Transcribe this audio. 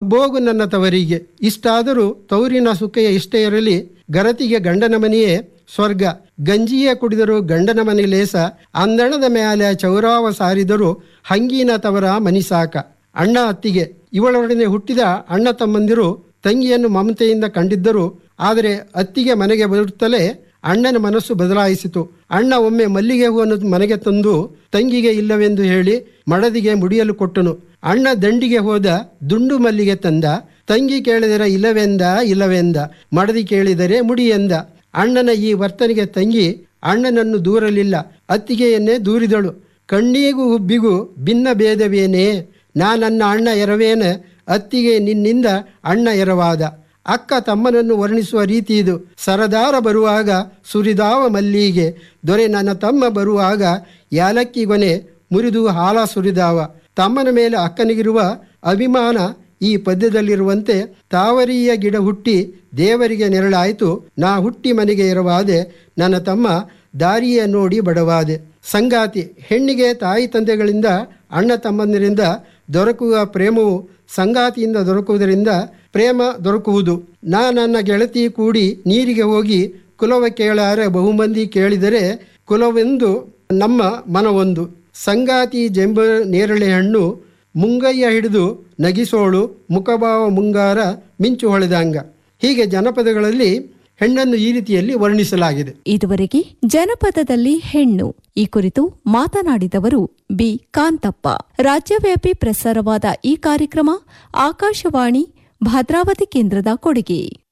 ಬೋಗು ನನ್ನ ತವರಿಗೆ ಇಷ್ಟಾದರೂ ತೌರಿನ ಸುಖೆಯ ಇಷ್ಟೇ ಇರಲಿ ಗರತಿಗೆ ಗಂಡನ ಮನೆಯೇ ಸ್ವರ್ಗ ಗಂಜಿಯೇ ಕುಡಿದರು ಗಂಡನ ಮನೆ ಲೇಸ ಅಂದಣದ ಮೇಲೆ ಚೌರಾವ ಸಾರಿದರು ಹಂಗಿನ ತವರ ಮನಿ ಸಾಕ ಅಣ್ಣ ಅತ್ತಿಗೆ ಇವಳೊಡನೆ ಹುಟ್ಟಿದ ಅಣ್ಣ ತಮ್ಮಂದಿರು ತಂಗಿಯನ್ನು ಮಮತೆಯಿಂದ ಕಂಡಿದ್ದರು ಆದರೆ ಅತ್ತಿಗೆ ಮನೆಗೆ ಬರುತ್ತಲೇ ಅಣ್ಣನ ಮನಸ್ಸು ಬದಲಾಯಿಸಿತು ಅಣ್ಣ ಒಮ್ಮೆ ಮಲ್ಲಿಗೆ ಹೂವನ್ನು ಮನೆಗೆ ತಂದು ತಂಗಿಗೆ ಇಲ್ಲವೆಂದು ಹೇಳಿ ಮಡದಿಗೆ ಮುಡಿಯಲು ಕೊಟ್ಟನು ಅಣ್ಣ ದಂಡಿಗೆ ಹೋದ ದುಂಡು ಮಲ್ಲಿಗೆ ತಂದ ತಂಗಿ ಕೇಳಿದರೆ ಇಲ್ಲವೆಂದ ಇಲ್ಲವೆಂದ ಮಡದಿ ಕೇಳಿದರೆ ಮುಡಿ ಎಂದ ಅಣ್ಣನ ಈ ವರ್ತನೆಗೆ ತಂಗಿ ಅಣ್ಣನನ್ನು ದೂರಲಿಲ್ಲ ಅತ್ತಿಗೆಯನ್ನೇ ದೂರಿದಳು ಕಣ್ಣಿಗೂ ಹುಬ್ಬಿಗೂ ಭಿನ್ನ ಭೇದವೇನೇ ನಾನನ್ನ ಅಣ್ಣ ಎರವೇನ ಅತ್ತಿಗೆ ನಿನ್ನಿಂದ ಅಣ್ಣ ಎರವಾದ ಅಕ್ಕ ತಮ್ಮನನ್ನು ವರ್ಣಿಸುವ ರೀತಿ ಇದು ಸರದಾರ ಬರುವಾಗ ಸುರಿದಾವ ಮಲ್ಲಿಗೆ ದೊರೆ ನನ್ನ ತಮ್ಮ ಬರುವಾಗ ಯಾಲಕ್ಕಿ ಗೊನೆ ಮುರಿದು ಹಾಲ ಸುರಿದಾವ ತಮ್ಮನ ಮೇಲೆ ಅಕ್ಕನಿಗಿರುವ ಅಭಿಮಾನ ಈ ಪದ್ಯದಲ್ಲಿರುವಂತೆ ತಾವರಿಯ ಗಿಡ ಹುಟ್ಟಿ ದೇವರಿಗೆ ನೆರಳಾಯಿತು ನಾ ಹುಟ್ಟಿ ಮನೆಗೆ ಎರವಾದೆ ನನ್ನ ತಮ್ಮ ದಾರಿಯ ನೋಡಿ ಬಡವಾದೆ ಸಂಗಾತಿ ಹೆಣ್ಣಿಗೆ ತಾಯಿ ತಂದೆಗಳಿಂದ ಅಣ್ಣ ತಮ್ಮಂದಿರಿಂದ ದೊರಕುವ ಪ್ರೇಮವು ಸಂಗಾತಿಯಿಂದ ದೊರಕುವುದರಿಂದ ಪ್ರೇಮ ದೊರಕುವುದು ನಾ ನನ್ನ ಗೆಳತಿ ಕೂಡಿ ನೀರಿಗೆ ಹೋಗಿ ಕುಲವ ಕೇಳಾರೆ ಬಹುಮಂದಿ ಕೇಳಿದರೆ ಕುಲವೆಂದು ನಮ್ಮ ಮನವೊಂದು ಸಂಗಾತಿ ಜಂಬ ನೇರಳೆ ಹಣ್ಣು ಮುಂಗಯ್ಯ ಹಿಡಿದು ನಗಿಸೋಳು ಮುಖಭಾವ ಮುಂಗಾರ ಮಿಂಚು ಹೊಳೆದಂಗ ಹೀಗೆ ಜನಪದಗಳಲ್ಲಿ ಹೆಣ್ಣನ್ನು ಈ ರೀತಿಯಲ್ಲಿ ವರ್ಣಿಸಲಾಗಿದೆ ಇದುವರೆಗೆ ಜನಪದದಲ್ಲಿ ಹೆಣ್ಣು ಈ ಕುರಿತು ಮಾತನಾಡಿದವರು ಬಿ ಕಾಂತಪ್ಪ ರಾಜ್ಯವ್ಯಾಪಿ ಪ್ರಸಾರವಾದ ಈ ಕಾರ್ಯಕ್ರಮ ಆಕಾಶವಾಣಿ ಭದ್ರಾವತಿ ಕೇಂದ್ರದ ಕೊಡುಗೆ